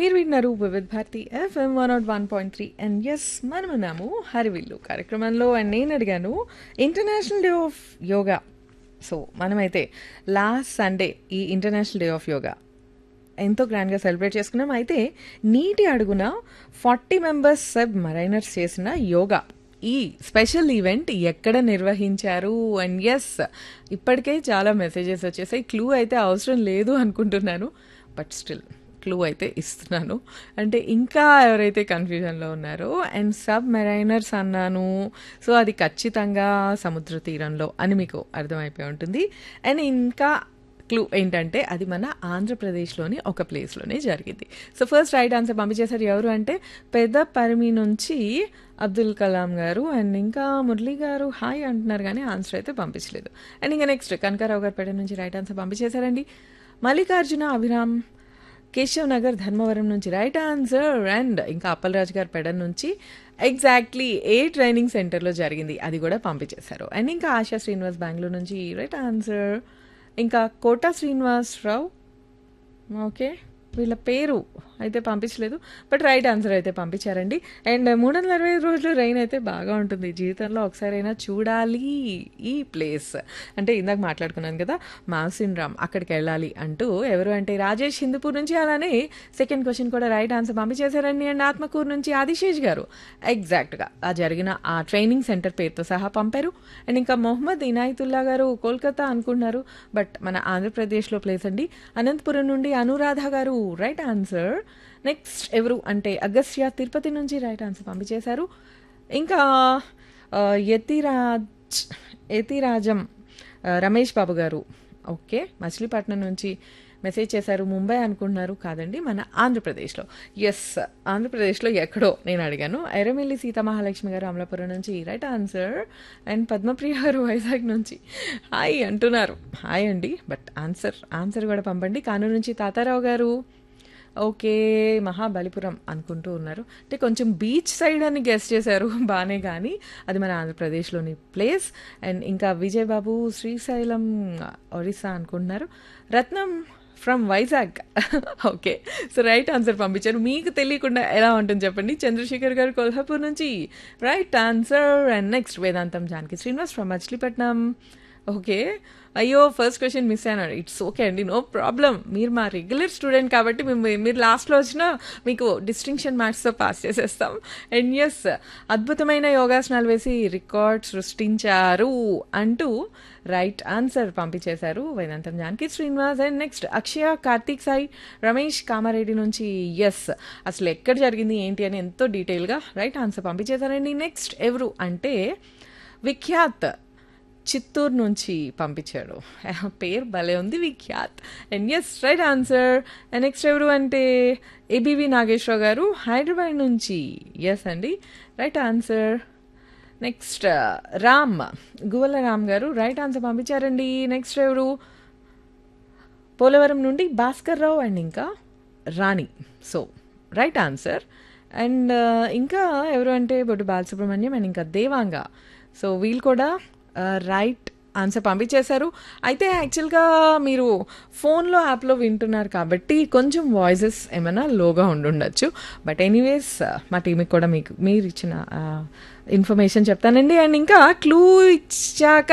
మీరు విన్నారు Vividh Bharati FM one nought one point three and yes మనమున్నాము హరివిల్లు కార్యక్రమంలో అండ్ నేను అడిగాను international day of yoga so మనమైతే లాస్ట్ సండే ఈ ఇంటర్నేషనల్ డే ఆఫ్ యోగా ఎంతో గ్రాండ్గా సెలబ్రేట్ చేసుకున్నాం అయితే నీటి అడుగున ఫార్టీ మెంబర్స్ సబ్ మరైనర్స్ చేసిన యోగా ఈ స్పెషల్ ఈవెంట్ ఎక్కడ నిర్వహించారు అండ్ ఎస్ ఇప్పటికే చాలా మెసేజెస్ వచ్చేసాయి క్లూ అయితే అవసరం లేదు అనుకుంటున్నాను బట్ స్టిల్ క్లూ అయితే ఇస్తున్నాను అంటే ఇంకా ఎవరైతే కన్ఫ్యూజన్లో ఉన్నారో అండ్ సబ్ మెరైనర్స్ అన్నాను సో అది ఖచ్చితంగా సముద్ర తీరంలో అని మీకు అర్థమైపోయి ఉంటుంది అండ్ ఇంకా క్లూ ఏంటంటే అది మన ఆంధ్రప్రదేశ్లోని ఒక ప్లేస్లోనే జరిగింది సో ఫస్ట్ రైట్ ఆన్సర్ పంపించేశారు ఎవరు అంటే పెద్ద పరిమి నుంచి అబ్దుల్ కలాం గారు అండ్ ఇంకా మురళీ గారు హాయ్ అంటున్నారు కానీ ఆన్సర్ అయితే పంపించలేదు అండ్ ఇంకా నెక్స్ట్ కనకారావు గారు పేట నుంచి రైట్ ఆన్సర్ పంపించేశారండి మల్లికార్జున అభిరామ్ కేశవ్ నగర్ ధర్మవరం నుంచి రైట్ ఆన్సర్ అండ్ ఇంకా అప్పలరాజు గారు పెడ నుంచి ఎగ్జాక్ట్లీ ఏ ట్రైనింగ్ సెంటర్లో జరిగింది అది కూడా పంపించేశారు అండ్ ఇంకా ఆశా శ్రీనివాస్ బెంగళూరు నుంచి రైట్ ఆన్సర్ ఇంకా కోట శ్రీనివాసరావు ఓకే వీళ్ళ పేరు అయితే పంపించలేదు బట్ రైట్ ఆన్సర్ అయితే పంపించారండి అండ్ మూడు వందల అరవై ఐదు రోజులు రెయిన్ అయితే బాగా ఉంటుంది జీవితంలో ఒకసారి అయినా చూడాలి ఈ ప్లేస్ అంటే ఇందాక మాట్లాడుకున్నాను కదా మాసిన్ రామ్ అక్కడికి వెళ్ళాలి అంటూ ఎవరు అంటే రాజేష్ హిందూపూర్ నుంచి అలానే సెకండ్ క్వశ్చన్ కూడా రైట్ ఆన్సర్ పంపించేశారండి అండ్ ఆత్మకూరు నుంచి ఆదిశేష్ గారు ఎగ్జాక్ట్గా ఆ జరిగిన ఆ ట్రైనింగ్ సెంటర్ పేరుతో సహా పంపారు అండ్ ఇంకా మొహమ్మద్ ఇనాయతుల్లా గారు కోల్కతా అనుకుంటున్నారు బట్ మన ఆంధ్రప్రదేశ్లో ప్లేస్ అండి అనంతపురం నుండి అనురాధ గారు రైట్ ఆన్సర్ నెక్స్ట్ ఎవరు అంటే అగస్త్య తిరుపతి నుంచి రైట్ ఆన్సర్ పంపించేశారు ఇంకా ఆ, యతిరాజ్ యతిరాజం ఆ, రమేష్ బాబు గారు ఓకే మచిలీపట్నం నుంచి మెసేజ్ చేశారు ముంబై అనుకుంటున్నారు కాదండి మన ఆంధ్రప్రదేశ్లో ఎస్ ఆంధ్రప్రదేశ్లో ఎక్కడో నేను అడిగాను ఎర్రమిల్లి సీతామహాలక్ష్మి గారు అమలాపురం నుంచి రైట్ ఆన్సర్ అండ్ పద్మప్రియ గారు వైజాగ్ నుంచి హాయ్ అంటున్నారు హాయ్ అండి బట్ ఆన్సర్ ఆన్సర్ కూడా పంపండి కానూరు నుంచి తాతారావు గారు ఓకే మహాబలిపురం అనుకుంటూ ఉన్నారు అంటే కొంచెం బీచ్ సైడ్ అని గెస్ట్ చేశారు బాగానే కానీ అది మన ఆంధ్రప్రదేశ్లోని ప్లేస్ అండ్ ఇంకా విజయబాబు శ్రీశైలం ఒరిస్సా అనుకుంటున్నారు Ratnam from Vizag okay so right answer పంపించారు మీకు తెలియకుండా ఎలా ఉంటుంది చెప్పండి చంద్రశేఖర్ గారు కొల్హాపూర్ నుంచి right answer and next Vedantam Janaki Srinivas from Machilipatnam okay అయ్యో ఫస్ట్ క్వశ్చన్ మిస్ అయినాడు ఇట్స్ ఓకే అండి నో ప్రాబ్లం మీరు మా రెగ్యులర్ స్టూడెంట్ కాబట్టి మేము మీరు లాస్ట్లో వచ్చినా మీకు డిస్టింక్షన్ మార్క్స్తో పాస్ చేసేస్తాం అండ్ ఎస్ అద్భుతమైన యోగాసనాలు వేసి రికార్డ్ సృష్టించారు అంటూ రైట్ ఆన్సర్ పంపించేశారు వేదాంతం జానకి శ్రీనివాస్ అండ్ నెక్స్ట్ అక్షయ కార్తీక్ సాయి రమేష్ కామారెడ్డి నుంచి ఎస్ అసలు ఎక్కడ జరిగింది ఏంటి అని ఎంతో డీటెయిల్గా రైట్ ఆన్సర్ పంపించేశారండి నెక్స్ట్ ఎవరు అంటే విఖ్యాత్ చిత్తూరు నుంచి పంపించాడు పేరు భలే ఉంది Vikhyat and yes right answer and next ఎవరు అంటే ఏబీవి నాగేశ్వరరావు గారు హైదరాబాద్ నుంచి ఎస్ అండి right answer next Ram Guvala Ram గారు రైట్ ఆన్సర్ పంపించారండి నెక్స్ట్ ఎవరు పోలవరం నుండి భాస్కర్ రావు అండ్ ఇంకా Rani so right answer and ఇంకా ఎవరు అంటే బొడ్డు బాలసుబ్రహ్మణ్యం అండ్ ఇంకా దేవాంగ సో వీళ్ళు కూడా రైట్ ఆన్సర్ పంపించేశారు అయితే యాక్చువల్గా మీరు ఫోన్లో యాప్లో వింటున్నారు కాబట్టి కొంచెం వాయిసెస్ ఏమైనా లోగా ఉండుండొచ్చు బట్ ఎనీవేస్ మా టీంకి కూడా మీకు మీరు ఇచ్చిన ఇన్ఫర్మేషన్ చెప్తానండి అండ్ ఇంకా క్లూ ఇచ్చాక